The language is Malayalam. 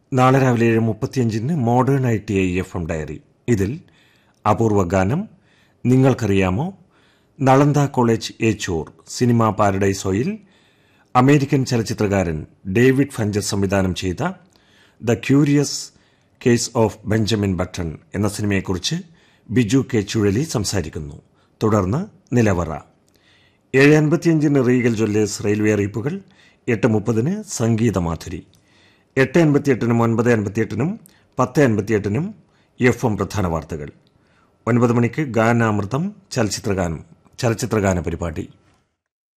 നാളെ രാവിലെ ഏഴ് മുപ്പത്തിയഞ്ചിന് modern I T I F M diary ഇതിൽ അപൂർവ ഗാനം നിങ്ങൾക്കറിയാമോ നളന്ദ കോളേജ് ഏച്ചൂർ സിനിമ പാരഡൈസോയിൽ അമേരിക്കൻ ചലച്ചിത്രകാരൻ ഡേവിഡ് ഫഞ്ചർ സംവിധാനം ചെയ്ത the curious case of Benjamin Button എന്ന സിനിമയെക്കുറിച്ച് ബിജു കെ ചുഴലി സംസാരിക്കുന്നു തുടർന്ന് നിലവറ ഏഴ് അൻപത്തിയഞ്ചിന് റീഗൽ ജ്വല്ലേഴ്സ് റെയിൽവേ അറിയിപ്പുകൾ എട്ട് മുപ്പതിന് സംഗീതമാധുരി എട്ട് അൻപത്തിയെട്ടിനും ഒൻപത് അൻപത്തിയെട്ടിനും പത്ത് അൻപത്തിയെട്ടിനും എഫ് എം പ്രധാന വാർത്തകൾ ഒൻപത് മണിക്ക് ഗാനാമൃതം ചലച്ചിത്രഗാനം ചലച്ചിത്രഗാന പരിപാടി